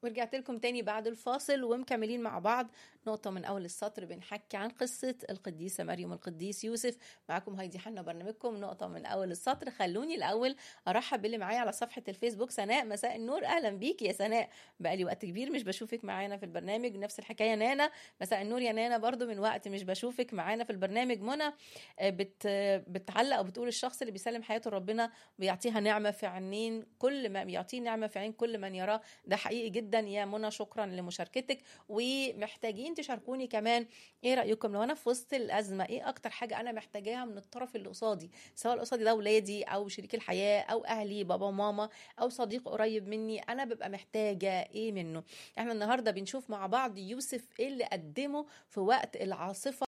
ورجعت لكم تاني بعد الفاصل ومكملين مع بعض نقطة من أول السطر بنحكي عن قصة القديسة مريم القديس يوسف معاكم هايدي حنا برنامجكم نقطة من أول السطر خلوني الأول أرحب باللي معايا على صفحة الفيسبوك سناء مساء النور أهلا بيكي يا سناء بقالي وقت كبير مش بشوفك معانا في البرنامج نفس الحكاية نانا مساء النور يا نانا برضو من وقت مش بشوفك معانا في البرنامج منى بت بتعلق أو بتقول الشخص اللي بيسلم حياته لربنا بيعطيها نعمة في عينين كل ما بيعطيه نعمة في عين كل من يراه ده حقيقي جدا يا منى شكرا لمشاركتك ومحتاجين تشاركوني كمان ايه رايكم لو انا في وسط الازمه ايه اكتر حاجه انا محتاجاها من الطرف اللي قصادي سواء اللي قصادي ده اولادي او شريك الحياه او اهلي بابا وماما او صديق قريب مني انا ببقى محتاجه ايه منه احنا النهارده بنشوف مع بعض يوسف ايه اللي قدمه في وقت العاصفه